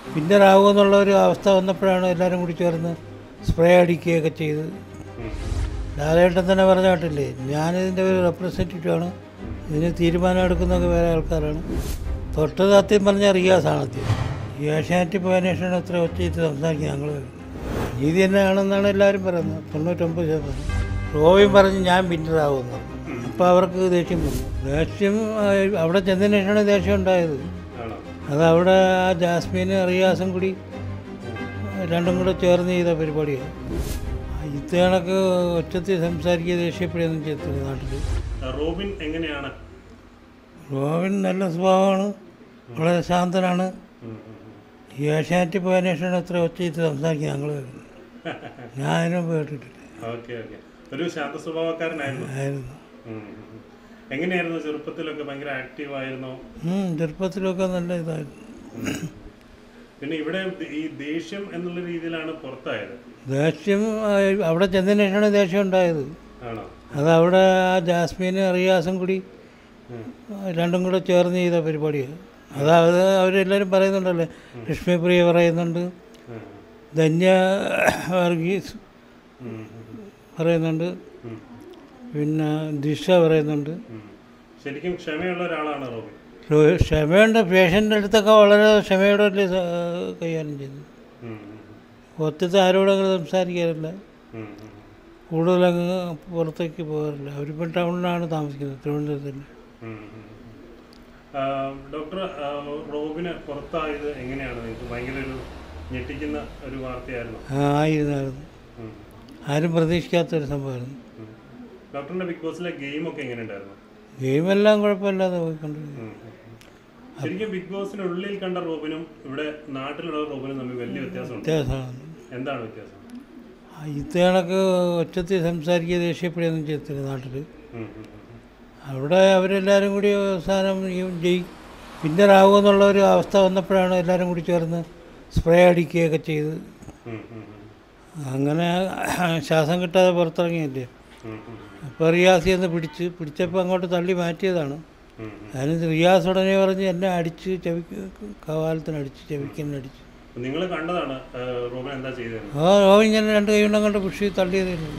പിന്നറാകുമെന്നുള്ള ഒരു അവസ്ഥ വന്നപ്പോഴാണ് എല്ലാവരും കൂടി ചേർന്ന് സ്പ്രേ അടിക്കുകയൊക്കെ ചെയ്ത് ലാലേട്ടൻ തന്നെ പറഞ്ഞ കേട്ടില്ലേ ഞാനിതിൻ്റെ ഒരു റെപ്രസെൻറ്റേറ്റീവാണ് ഇതിന് തീരുമാനം എടുക്കുന്നതൊക്കെ വേറെ ആൾക്കാരാണ് തൊട്ടത് സത്യം പറഞ്ഞ റിയാസാണ് ആദ്യം ഏഷ്യാനെറ്റ് പോയതിനു അത്ര ഒച്ചയിട്ട് സംസാരിക്കും ഞങ്ങൾ നീതി തന്നെയാണെന്നാണ് എല്ലാവരും പറയുന്നത് തൊണ്ണൂറ്റൊമ്പത് ശതമാനം റോബിൻ പറഞ്ഞ് ഞാൻ വിന്നറാകുമെന്ന് അപ്പോൾ അവർക്ക് ദേഷ്യം വന്നു ദേഷ്യം ആ, അവിടെ ചെന്നതിന് ശേഷമാണ് ദേഷ്യം ഉണ്ടായത് ആണോ അത് അവിടെ ആ ജാസ്മിനും റിയാസും കൂടി രണ്ടും കൂടെ ചേർന്ന് ചെയ്ത പരിപാടിയാണ് ഇത് കണക്ക് ഒച്ചത്തിൽ സംസാരിക്കുക ദേഷ്യപ്പെടുകയൊന്നും ചെയ്യത്തില്ല നാട്ടിൽ ആ, റോബിൻ എങ്ങനെയാണ് റോബിൻ നല്ല സ്വഭാവമാണ് വളരെ ശാന്തനാണ് ഉം, ഉം, ഉം. ഈ ഏഷ്യാനെറ്റ് പോയതിനു ശേഷമാണ് അത്ര ഒച്ചയിട്ട് സംസാരിക്കുക ഞങ്ങൾ ഞാൻ അതിനും കേട്ടിട്ടില്ല ഓക്കെ ഓക്കെ ഒരു ശാന്ത സ്വഭാവക്കാരനായിരുന്നു ആയിരുന്നു ഉം, ഉം, ഉം. എങ്ങനെയായിരുന്നു ചെറുപ്പത്തിലൊക്കെ ഭയങ്കര ആക്റ്റീവ് ആയിരുന്നോ ഉം, ചെറുപ്പത്തിലൊക്കെ നല്ല ഇതായിരുന്നു പിന്നെ ഇവിടെ ഈ ദേഷ്യം എന്നുള്ള രീതിയിലാണ് പുറത്തായത് ദേഷ്യം ആ, അവിടെ ചെന്നതിന് ശേഷമാണ് ദേഷ്യം ഉണ്ടായത് ആണോ അത് അവിടെ ആ ജാസ്മിനും റിയാസും കൂടി ഉം. രണ്ടും കൂടെ ചേർന്ന് ചെയ്ത പരിപാടിയാണ് അതായത് അവരെല്ലാവരും പറയുന്നുണ്ടല്ലേ ലക്ഷ്മി പ്രിയ പറയുന്നുണ്ട് ഉം, ധന്യ വർഗീസ് ഉം, ഉം, പറയുന്നുണ്ട് ഉം, പിന്നെ ദിശ പറയുന്നുണ്ട് ഉം. ശരിക്കും ക്ഷമയുള്ള ഒരാളാണ് റോബിൻ റോ- ക്ഷമയുണ്ട് പേഷ്യൻ്റെ അടുത്തൊക്കെ വളരെ ക്ഷമയോടെ അല്ലേ സ- കൈകാര്യം ചെയ്യുന്നത് ഉം, പുറത്തത്തെ ആരോടും അങ്ങനെ സംസാരിക്കാറില്ല ഉം, ഉം, കൂടുതലങ്ങ് പുറത്തേക്ക് പോകാറില്ല അവരിപ്പം ടൗണിലാണ് താമസിക്കുന്നത് തിരുവനന്തപുരത്ത് തന്നെ ഉം, ഉം. ആ, ഡോക്ടർ ആ, റോബിന് പുറത്തായത് എങ്ങനെയാണ് നിങ്ങൾക്ക് ഭയങ്കര ഒരു ഞെട്ടിക്കുന്ന ഒരു വാർത്തയായിരുന്നു ആ, ആയിരുന്നായിരുന്നു ഉം, ആരും പ്രതീക്ഷിക്കാത്തൊരു സംഭവമായിരുന്നു ഉം. ഡോക്ടറിന്റെ ബിഗ് ബോസിലെ ഗെയിമൊക്കെ എങ്ങനെ ഉണ്ടായിരുന്നു ഗെയിമെല്ലാം കുഴപ്പമില്ലാതെ പോയിക്കൊണ്ടിരിക്കുന്നു ഉം, ഉം, ഉം. ശരിക്കും ബിഗ് ബോസിനുള്ളിൽ കണ്ട റോബിനും ഇവിടെ നാട്ടിലുള്ള റോബിനും തമ്മിൽ വലിയ വ്യത്യാസമുണ്ട് വ്യത്യാസമാണ് എന്താണ് വ്യത്യാസം ആ, ഇത് കണക്ക് ഒച്ചത്തിൽ സംസാരിക്കുക ദേഷ്യപ്പെടുകയൊന്നും ചെയ്യത്തില്ല നാട്ടിൽ ഉം, ഉം, ഉം, അവിടെ അവരെല്ലാവരും കൂടി അവസാനം ഈ ജയി വിന്നറാകുമെന്നുള്ള ഒരു അവസ്ഥ വന്നപ്പോഴാണ് എല്ലാവരും കൂടി ചേർന്ന് സ്പ്രേ അടിക്കുകയൊക്കെ ചെയ്ത് ഉം, ഉം, ഉം, അങ്ങനെ ശ്വാസം കിട്ടാതെ പുറത്തിറങ്ങിയില്ലേ ഉം, ഉം, അപ്പോൾ റിയാസ് എന്ന് പിടിച്ച് പിടിച്ചപ്പോൾ അങ്ങോട്ട് തള്ളി മാറ്റിയതാണ് ഉം, ഉം. അതിന് റിയാസ് ഉടനെ പറഞ്ഞ് എന്നെ അടിച്ച് ചെവിക്ക് കവാലത്തിനടിച്ച് ചെവിക്കനടിച്ച് നിങ്ങൾ കണ്ടതാണ് ആ, റോബിൻ എന്താ ചെയ്തത് ആ റോബിൻ ഇങ്ങനെ രണ്ട് കൈ കൊണ്ടും കണ്ട് പുഷി തള്ളിയതേ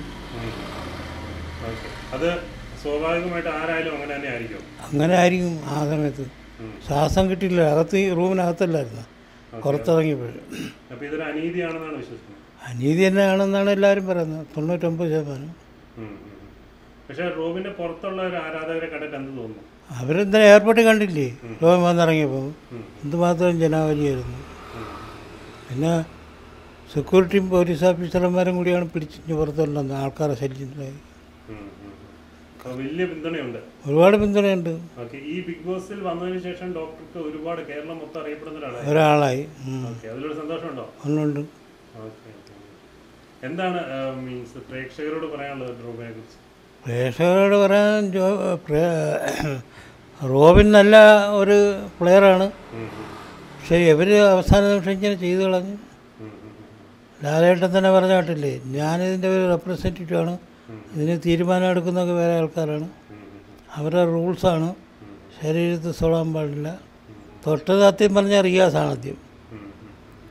ഓക്കെ അത് സ്വാഭാവികമായിട്ട് ആരായാലും അങ്ങനെ തന്നെ ആയിരിക്കും അങ്ങനെ ആയിരിക്കും ആ സമയത്ത് ഉം. ശ്വാസം കിട്ടിയില്ല അകത്ത് ഈ റൂമിനകത്തല്ലായിരുന്നു പുറത്തിറങ്ങിയപ്പോൾ അപ്പൊ ഇതൊരു അനീതിയാണെന്നാണ് വിശ്വസിക്കുന്നത് അനീതി തന്നെയാണെന്നാണ് എല്ലാവരും പറയുന്നത് തൊണ്ണൂറ്റൊമ്പത് ശതമാനം ഉം, ഉം, ഉം. പക്ഷേ റോബിന്റെ പുറത്തുള്ള ഒരു ആരാധകരെ കണ്ടിട്ട് എന്ത് തോന്നുന്നു അവരെന്താ എയർപോർട്ടിൽ കണ്ടില്ലേ ലോകം വന്നിറങ്ങിയപ്പോൾ ഉം. എന്തുമാത്രം ജനാവലിയായിരുന്നു ഉം, പിന്നെ സെക്യൂരിറ്റിയും പോലീസ് ഓഫീസർമാരും കൂടിയാണ് പിടിച്ചിട്ട് പുറത്തുള്ളത് ആൾക്കാരെ ശല്യത്തിലായി ഉം, ഉം. അപ്പൊ വലിയ പിന്തുണയുണ്ട് ഒരുപാട് പിന്തുണയുണ്ട് ഓക്കെ ഈ ബിഗ് ബോസിൽ വന്നതിന് ശേഷം ഡോക്ടർക്ക് ഒരുപാട് കേരളം മൊത്തം അറിയപ്പെടുന്ന ഒരാളായി ഒരാളായി ഉം. ഓക്കെ അതിലൊരു സന്തോഷമുണ്ടോ ഒന്നുണ്ട് ഓക്കെ എന്താണ് മീൻസ് പ്രേക്ഷകരോട് പറയാനുള്ളത് റോബിനെ കുറിച്ച് പ്രേക്ഷകരോട് പറയാൻ ജോ പ്രേ- റോബിൻ നല്ല ഒരു പ്ലെയറാണ് ഉം, ഉം, പക്ഷേ ഇവർ അവസാന നിമിഷം ഇങ്ങനെ ചെയ്തു കളഞ്ഞു ഉം, ഉം, ലാലേട്ടൻ തന്നെ പറഞ്ഞ കേട്ടില്ലേ ഞാനിതിൻ്റെ ഒരു റെപ്രസെൻറ്റേറ്റീവാണ് ഇതിന് തീരുമാനം എടുക്കുന്നതൊക്കെ വേറെ ആൾക്കാരാണ് ഉം, ഉം, അവരുടെ റൂൾസാണ് ശരീരത്തിൽ തൊടാൻ പാടില്ല തൊട്ടത് സത്യം പറഞ്ഞ റിയാസാണ് ആദ്യം ഉം, ഉം.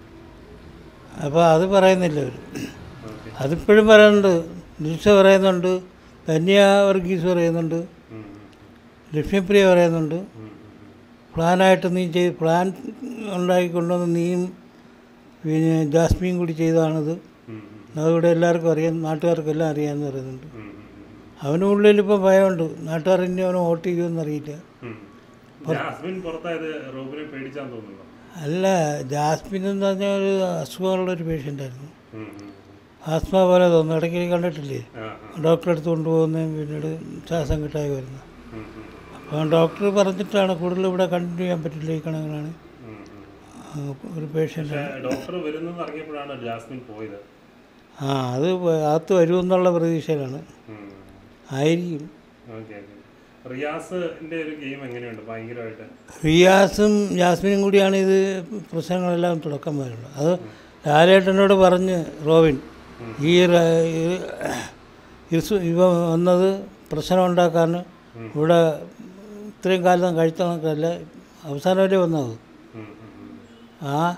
അപ്പോൾ അത് പറയുന്നില്ല അവർ ഓക്കെ അതിപ്പോഴും പറയുന്നുണ്ട് ദിശ പറയുന്നുണ്ട് ധന്യ വർഗീസ് പറയുന്നുണ്ട് ഉം, ഉം, ലക്ഷ്മിപ്രിയ പറയുന്നുണ്ട് ഉം, ഉം, പ്ലാനായിട്ട് നീ ചെയ്ത് പ്ലാൻ ഉണ്ടാക്കി കൊണ്ടുവന്ന് നീയും പിന്നെ ജാസ്മിയും കൂടി ചെയ്തതാണിത് ഉം, അതിവിടെ എല്ലാവർക്കും അറിയാം നാട്ടുകാർക്കെല്ലാം അറിയാമെന്ന് പറയുന്നുണ്ട് ഉം, ഉം, അവനുള്ളിൽ ഇപ്പോൾ ഭയമുണ്ട് നാട്ടുകാർ ഇനി അവനെ വോട്ട് ചെയ്യുമെന്ന് അറിയില്ല ഉം. ജാസ്മിൻ പുറത്തായത് റോബിനെ പേടിച്ചാന്ന് തോന്നുന്നു അല്ല ജാസ്മിൻ എന്ന് പറഞ്ഞ ഒരു അസുഖമുള്ളൊരു പേഷ്യൻ്റായിരുന്നു ഉം, ഉം. ആസ്മ പോലെ തോന്നുന്നു ഇടയ്ക്ക് കണ്ടിട്ടില്ലേ ആ, ആ. ഡോക്ടറെ അടുത്ത് കൊണ്ടുപോകുന്നതും പിന്നീട് ശ്വാസം കിട്ടായി വരുന്നത് ഉം, ഉം, അപ്പോൾ ഡോക്ടർ പറഞ്ഞിട്ടാണ് കൂടുതൽ ഇവിടെ കണ്ടിന്യൂ ചെയ്യാൻ പറ്റില്ല ഈ കണക്കിനാണ് ഉം, ഉം. ഒരു പേഷ്യൻ്റ് പക്ഷേ ഡോക്ടർ വരുന്നെന്ന് അറിഞ്ഞപ്പോഴാണ് ജാസ്മിൻ പോയത് ആ അത് അകത്ത് വരുമെന്നുള്ള പ്രതീക്ഷയിലാണ് ഉം. ആയിരിക്കും ഓക്കെ ഓക്കെ റിയാസിന്റെ ഒരു ഗെയിം എങ്ങനെയുണ്ട് ഭയങ്കരമായിട്ട് റിയാസും ജാസ്മിനും കൂടിയാണ് ഇത് പ്രശ്നങ്ങളെല്ലാം തുടക്കം വരുന്നത് അത് ലാലേട്ടനോട് പറഞ്ഞ് റോബിൻ ഈ റ- ഈ- ഇസ് ഇവ വന്നത് പ്രശ്നം ഉണ്ടാക്കാൻ ഇവിടെ ഇത്രയും കാലം കഴിച്ച കണക്കല്ല അവസാനം വരെ വന്നത് ഉം, ഉം, ഉം. ആ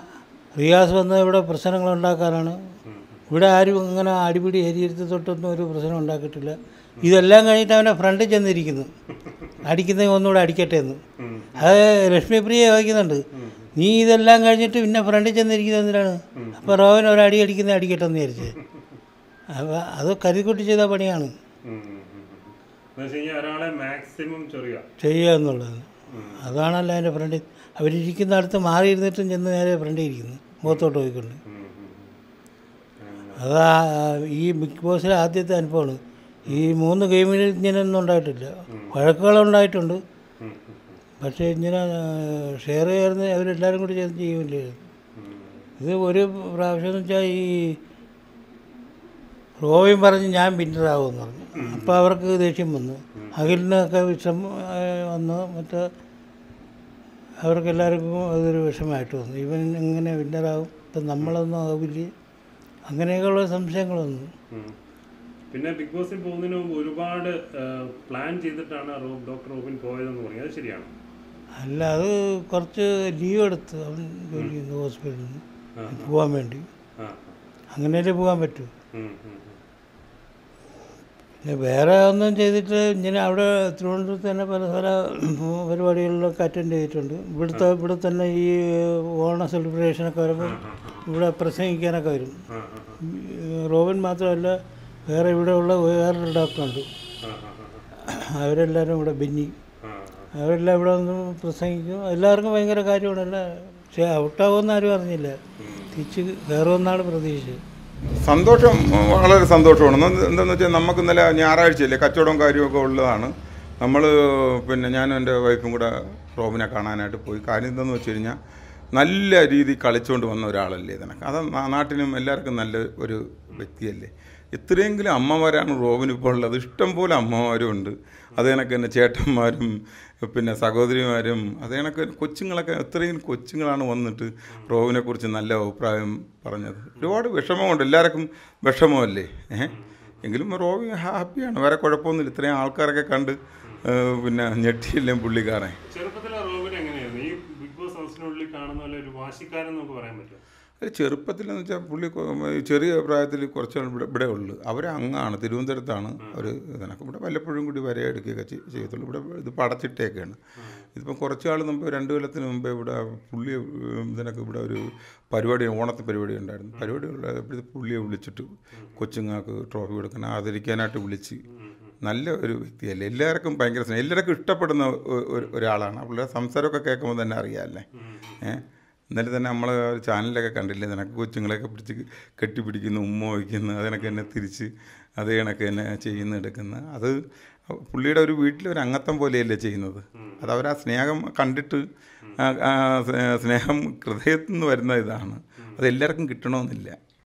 റിയാസ് വന്നത് ഇവിടെ പ്രശ്നങ്ങൾ ഉണ്ടാക്കാനാണ് ഇവിടെ ആരും അങ്ങനെ അടിപിടി ഹരിയരുത്ത് തൊട്ടൊന്നും ഒരു പ്രശ്നം ഉണ്ടാക്കിയിട്ടില്ല ഇതെല്ലാം കഴിഞ്ഞിട്ട് അവനെ ഫ്രണ്ടിൽ ചെന്നിരിക്കുന്നു അടിക്കുന്ന ഒന്നുകൂടെ അടിക്കട്ടെ എന്ന് അത് ലക്ഷ്മിപ്രിയ ചോദിക്കുന്നുണ്ട് നീ ഇതെല്ലാം കഴിഞ്ഞിട്ട് പിന്നെ ഫ്രണ്ടിൽ ചെന്നിരിക്കുന്നത് എന്തിനാണ് അപ്പോൾ റോവൻ ഒരടി അടിക്കുന്ന അടിക്കട്ടെ എന്ന് വിചാരിച്ചത് അപ്പോൾ അത് കരുതിക്കുട്ടി ചെയ്ത പണിയാണ് ഉം, ഉം, ഉം, ഉം. എന്ന് വെച്ച് കഴിഞ്ഞാൽ ഒരാളെ മാക്സിമം ചൊറിയുക ചെയ്യുക എന്നുള്ളത് അതാണല്ലോ അതിൻ്റെ ഫ്രണ്ടിൽ അവരിരിക്കുന്ന അടുത്ത് മാറിയിരുന്നിട്ടും ചെന്ന് നേരെ ഫ്രണ്ടിൽ ഇരിക്കുന്നു മുഖത്തോട്ട് പോയിക്കൊണ്ട് ഉം, ഉം, ഉം. അതാ ഈ ബിഗ് ബോസിലെ ആദ്യത്തെ അനുഭവമാണ് ഈ മൂന്ന് ഗെയിമിൽ ഇങ്ങനെയൊന്നും ഉണ്ടായിട്ടില്ല വഴക്കുകളുണ്ടായിട്ടുണ്ട് ഉം, ഉം, പക്ഷേ ഇങ്ങനെ ഷെയർ ചെയ്യാറുന്ന അവരെല്ലാവരും കൂടി ചേർന്ന് ചെയ്യുമില്ലേ ഉം. ഇത് ഒരു പ്രാവശ്യം എന്ന് വെച്ചാൽ ഈ റോയും പറഞ്ഞ് ഞാൻ വിന്നറാകുമെന്ന് പറഞ്ഞു അപ്പോൾ അവർക്ക് ദേഷ്യം വന്നു അഖിലിനൊക്കെ വിഷം ആ, വന്നു മറ്റേ അവർക്ക് എല്ലാവർക്കും അതൊരു വിഷമമായിട്ട് വന്നു ഇവൻ എങ്ങനെ വിന്നറാകും ഇപ്പം നമ്മളൊന്നും ആവില്ലേ അങ്ങനെയൊക്കെയുള്ള സംശയങ്ങൾ വന്നു ഉം. പിന്നെ ബിഗ് ബോസിൽ പോകുന്നതിന് മുമ്പ് ഒരുപാട് പ്ലാൻ ചെയ്തിട്ടാണ് റോ- ഡോക്ടർ റോബിൻ പോയതെന്ന് പറയും അത് ശരിയാണ് അല്ല അത് കുറച്ച് ലീവ് എടുത്ത് അവൻ ജോലി ചെയ്യുന്നു ഹോസ്പിറ്റലിൽ നിന്ന് പോകാൻ വേണ്ടി ആ അങ്ങനെയല്ലേ പോകാൻ പറ്റൂ ഉം, ഉം, ഉം. പിന്നെ വേറെ ഒന്നും ചെയ്തിട്ട് ഇങ്ങനെ അവിടെ തിരുവനന്തപുരത്ത് തന്നെ പല പല പരിപാടികളിലൊക്കെ അറ്റൻഡ് ചെയ്തിട്ടുണ്ട് ഇവിടുത്തെ ഇവിടെ തന്നെ ഈ ഓണ സെലിബ്രേഷനൊക്കെ വരുമ്പോൾ ഇവിടെ പ്രസംഗിക്കാനൊക്കെ വരും ആ, ആ, ആ. ഈ റോബിൻ മാത്രമല്ല വേറെ ഇവിടെയുള്ള വേറൊരു ഡോക്ടറുണ്ട് ആ, ആ, ആ, അവരെല്ലാവരും ഇവിടെ ബെന്നി ആ, അവരെല്ലാം ഇവിടെ വന്ന് പ്രസംഗിക്കും എല്ലാവർക്കും ഭയങ്കര കാര്യമാണല്ല പക്ഷേ ഔട്ടാവുമെന്ന് ആരും അറിഞ്ഞില്ല തിരിച്ച് കയറുമെന്നാണ് പ്രതീക്ഷിച്ചത് സന്തോഷം വളരെ സന്തോഷമാണ് എന്താ- എന്താണെന്ന് വെച്ചാൽ നമുക്ക് ഇന്നലെ ഞായറാഴ്ചയല്ലേ കച്ചവടവും കാര്യമൊക്കെ ഉള്ളതാണ് നമ്മൾ പിന്നെ ഞാനും എൻ്റെ വൈഫും കൂടെ റോബിനെ കാണാനായിട്ട് പോയി കാര്യം എന്താണെന്ന് വെച്ച് കഴിഞ്ഞാൽ നല്ല രീതിയിൽ കളിച്ചുകൊണ്ട് വന്ന ഒരാളല്ലേ ഇതിനൊക്കെ അത് നാ- നാട്ടിനും എല്ലാവർക്കും നല്ല ഒരു വ്യക്തിയല്ലേ ഇത്രയെങ്കിലും അമ്മമാരാണ് റോബിന് ഇപ്പോൾ ഉള്ളത് ഇഷ്ടം പോലെ അമ്മമാരും ഉണ്ട് അത് കണക്ക് തന്നെ ചേട്ടന്മാരും പിന്നെ സഹോദരിമാരും അത് കണക്ക് കൊച്ചുങ്ങളൊക്കെ എത്രയും കൊച്ചുങ്ങളാണ് വന്നിട്ട് റോബിനെ കുറിച്ച് നല്ല അഭിപ്രായം പറഞ്ഞത് ഒരുപാട് വിഷമമുണ്ട് എല്ലാവർക്കും വിഷമമല്ലേ ഏഹ് എങ്കിലും റോബി ഹാപ്പിയാണ് വേറെ കുഴപ്പമൊന്നുമില്ല ഇത്രയും ആൾക്കാരൊക്കെ കണ്ട് ഏഹ് പിന്നെ ഞെട്ടിയില്ലേ പുള്ളിക്കാരൻ ചെറുപ്പത്തിലെ റോബിൻ എങ്ങനെയായിരുന്നു ഈ ബിഗ് ബോസ് ഹൗസിനുള്ളിൽ കാണുന്ന പോലെ ഒരു വാശിക്കാരൻ നമുക്ക് പറയാൻ പറ്റുമോ അത് ചെറുപ്പത്തിലെന്ന് വെച്ചാൽ പുള്ളി കൊ- ഈ ചെറിയ പ്രായത്തിൽ കുറച്ച് നാൾ ഇവിടെ ഇവിടെ ഉള്ളു അവർ അങ്ങാണ് തിരുവനന്തപുരത്താണ് അവർ ഇതിനൊക്കെ ഇവിടെ വല്ലപ്പോഴും കൂടി വരെ എടുക്കുകയൊക്കെ ചെയ്- ചെയ്യത്തുള്ളൂ ഇവിടെ ഇത് പടച്ചിട്ടേക്കാണ് ഇതിപ്പം കുറച്ച് നാൾ മുമ്പ് രണ്ട് കൊല്ലത്തിന് മുമ്പേ ഇവിടെ പുള്ളി ഇതിനൊക്കെ ഇവിടെ ഒരു പരിപാടി ഓണത്തെ പരിപാടി ഉണ്ടായിരുന്നു പരിപാടി ഉള്ളപ്പോഴത്തെ പുള്ളിയെ വിളിച്ചിട്ട് കൊച്ചുങ്ങൾക്ക് ട്രോഫി കൊടുക്കാൻ ആദരിക്കാനായിട്ട് വിളിച്ച് നല്ല ഒരു വ്യക്തിയല്ലേ എല്ലാവർക്കും ഭയങ്കര സ്നേഹം എല്ലാവർക്കും ഇഷ്ടപ്പെടുന്ന ഒ- ഒരു- ഒരാളാണ് പുള്ളിയുടെ സംസാരമൊക്കെ കേൾക്കുമ്പോൾ തന്നെ അറിയാമല്ലേ ഏഹ് ഇന്നലെ തന്നെ നമ്മൾ ഒരു ചാനലൊക്കെ കണ്ടില്ലേ നിനക്ക് കൊച്ചുങ്ങളെയൊക്കെ പിടിച്ച് കെട്ടിപ്പിടിക്കുന്നു ഉമ്മ വയ്ക്കുന്നു അതിനൊക്കെ തന്നെ തിരിച്ച് അതേ കണക്ക് തന്നെ ചെയ്യുന്ന എടുക്കുന്ന അത് പുള്ളിയുടെ ഒരു വീട്ടിലെ ഒരു അംഗത്വം പോലെയല്ലേ ചെയ്യുന്നത് അത് അവർ ആ സ്നേഹം കണ്ടിട്ട് ആ- ആ സ്നേഹം ഹൃദയത്തിൽ നിന്ന് വരുന്ന ഇതാണ് അത് എല്ലാവർക്കും കിട്ടണമെന്നില്ല